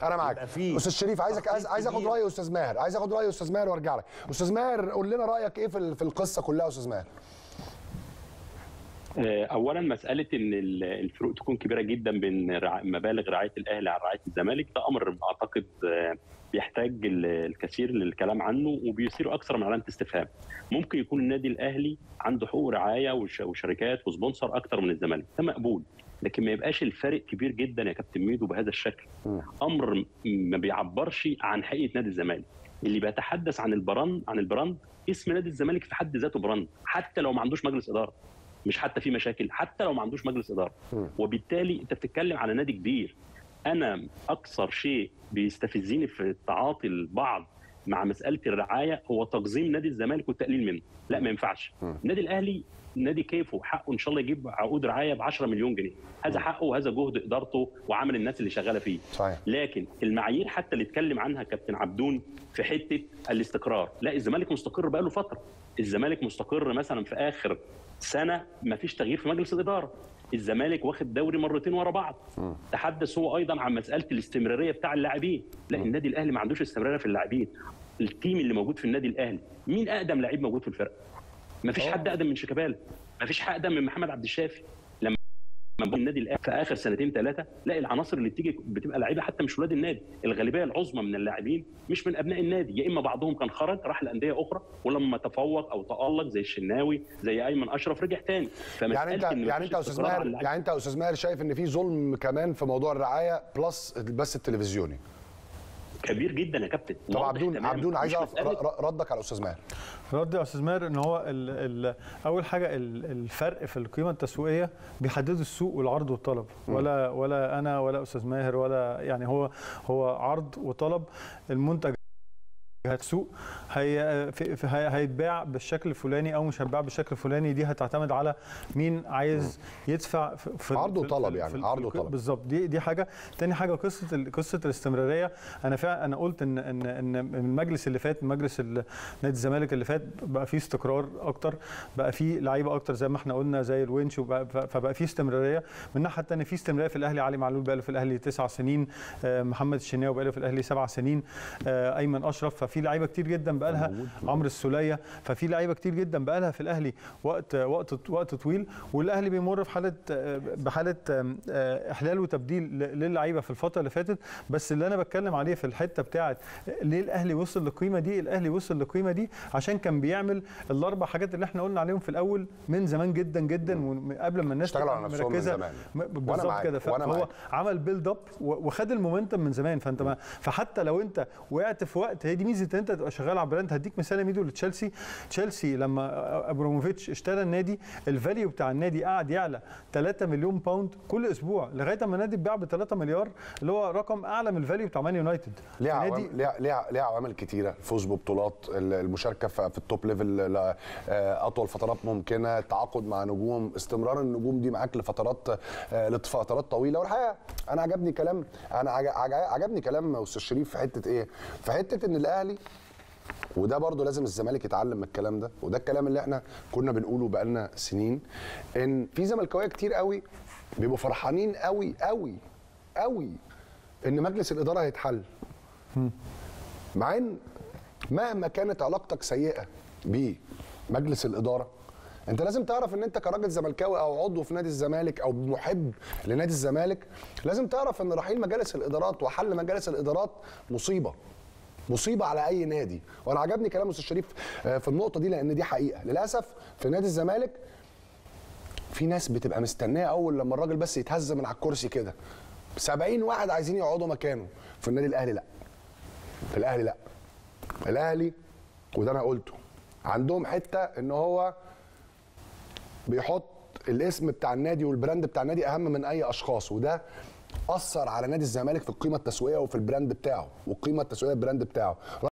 انا معاك يبقى فيه استاذ شريف عايزك عايز, تخطيط عايز اخد كبير. راي استاذ ماهر عايز اخد راي استاذ ماهر وارجع لك استاذ ماهر قول لنا رايك ايه في ال- في القصه كلها يا استاذ ماهر آه، اولا مساله ان ال- الفروق تكون كبيره جدا بين رع- مبالغ رعايه الاهلي عن رعايه الزمالك ده امر اعتقد آه، بيحتاج ال- الكثير للكلام عنه وبيثير اكثر من علامه استفهام. ممكن يكون النادي الاهلي عنده حقوق رعايه وش- وشركات وسبونسر اكثر من الزمالك ده مقبول لكن ما يبقاش الفارق كبير جدا يا كابتن ميدو بهذا الشكل. امر م- ما بيعبرش عن حقيقه نادي الزمالك. اللي بيتحدث عن البراند عن البراند اسم نادي الزمالك في حد ذاته براند حتى لو ما عندوش مجلس اداره. مش حتى في مشاكل حتى لو ما عندوش مجلس اداره وبالتالي انت بتتكلم على نادي كبير انا اكثر شيء بيستفزني في تعاطي البعض مع مساله الرعايه هو تقزيم نادي الزمالك والتقليل منه لا ما ينفعش النادي الاهلي نادي كيفه حقه ان شاء الله يجيب عقود رعايه ب 10 مليون جنيه هذا حقه وهذا جهد ادارته وعمل الناس اللي شغاله فيه صحيح لكن المعايير حتى اللي اتكلم عنها كابتن عبدون في حته الاستقرار لا الزمالك مستقر بقاله فتره الزمالك مستقر مثلا في اخر سنه ما فيش تغيير في مجلس الاداره الزمالك واخد دوري مرتين ورا بعض تحدث هو ايضا عن مساله الاستمراريه بتاع اللاعبين لا النادي الاهلي ما عندوش استمراريه في اللاعبين التيم اللي موجود في النادي الاهلي مين اقدم لعيب موجود في الفرقه ما فيش حد اقدم من شيكابالا ما فيش حد اقدم من محمد عبد الشافي لما لما النادي الاهلي في اخر سنتين ثلاثه لا العناصر اللي بتيجي بتبقى لعيبه حتى مش ولاد النادي الغالبيه العظمى من اللاعبين مش من ابناء النادي يا اما بعضهم كان خرج راح لانديه اخرى ولما تفوق او تالق زي الشناوي زي ايمن اشرف رجع تاني فمسألة يعني انت إن يعني مفيش انت يا استاذ استقرار على ماهر اللعيبة. يعني انت يا استاذ ماهر شايف ان في ظلم كمان في موضوع الرعايه بلس البث التلفزيوني كبير جدا يا كابتن طب واضح عبدون تمام. عبدون عايز مش اعرف مسألة- ر- ر- ردك على استاذ ماهر رد يا استاذ ماهر ان هو ال ال اول حاجه ال- الفرق في القيمه التسويقيه بيحدده السوق والعرض والطلب ولا ولا انا ولا استاذ ماهر ولا يعني هو هو عرض وطلب المنتج هتسوق هي في في- هي هيتباع بالشكل الفلاني او مش هيتباع بالشكل الفلاني دي هتعتمد على مين عايز يدفع في في عرض في- وطلب في- يعني، في- عرض في- وطلب. بالظبط دي دي حاجه تاني حاجه قصه ال- قصه الاستمراريه انا فعلا انا قلت ان ان ان المجلس اللي فات مجلس ال- نادي الزمالك اللي فات بقى فيه استقرار اكتر بقى فيه لعيبه اكتر زي ما احنا قلنا زي الونش وبقى- ف- فبقى فيه استمراريه من الناحيه الثانيه فيه استمراريه في الاهلي علي معلول بقى له في الاهلي تسع سنين آه، محمد الشناوي بقى له في الاهلي سبع سنين آه، ايمن اشرف ففي لعيبه كتير جدا بقى لها عمرو السوليه ففي لعيبه كتير جدا بقى لها في الاهلي وقت وقت وقت طويل والاهلي بيمر في حاله آه، بحاله آم، آه، احلال وتبديل ل- للعيبه في الفتره اللي فاتت بس اللي انا بتكلم عليه في الحته بتاعه ليه الاهلي وصل للقيمه دي الاهلي وصل للقيمه دي عشان كان بيعمل الاربع حاجات اللي احنا قلنا عليهم في الاول من زمان جدا جدا وقبل ما الناس اشتغلوا تبقى على نفسهم من مركزة. زمان. م- وأنا بالظبط معاك، كده وأنا فهو معاك. عمل بيلد اب وخد المومنتم من زمان فانت ما فحتى لو انت وقعت في وقت هي دي ميزه ان انت تبقى شغال على براند هديك مثال يا ميدو لتشيلسي تشيلسي لما ابراموفيتش اشترى النادي الفاليو بتاع النادي قعد يعلى 3 مليون باوند كل اسبوع لغايه ما النادي اتباع ب 3 مليار اللي هو رقم اعلى من الفاليو بتاع مان يونايتد ليها النادي- عوامل ليها ليها ليها عوامل كتيره الفوز ببطولات ال- المشاركه في في التوب ليفل ل- آه، اطول فترات ممكنه التعاقد مع نجوم استمرار النجوم دي معاك لفترات آه، لفترات طويله والحقيقه انا عجبني كلام انا عج- عج- عجبني كلام استاذ شريف في حته ايه في حته ان الاهلي وده برضو لازم الزمالك يتعلم من الكلام ده وده الكلام اللي احنا كنا بنقوله بقالنا سنين ان في زملكاويه كتير قوي بيبقوا فرحانين قوي قوي قوي ان مجلس الاداره هيتحل مع ان مهما كانت علاقتك سيئه بمجلس الاداره انت لازم تعرف ان انت كراجل زملكاوي او عضو في نادي الزمالك او محب لنادي الزمالك لازم تعرف ان رحيل مجالس الادارات وحل مجالس الادارات مصيبه مصيبه على اي نادي وانا عجبني كلام استاذ شريف آه، في النقطه دي لان دي حقيقه للاسف في نادي الزمالك في ناس بتبقى مستنيه اول لما الراجل بس يتهز من على الكرسي كده 70 واحد عايزين يقعدوا مكانه في النادي الاهلي لا في الاهلي لا الاهلي وده انا قلته عندهم حته ان هو بيحط الاسم بتاع النادي والبراند بتاع النادي اهم من اي اشخاص وده اثر على نادي الزمالك في القيمه التسويقيه وفي البراند بتاعه والقيمه التسويقيه البراند بتاعه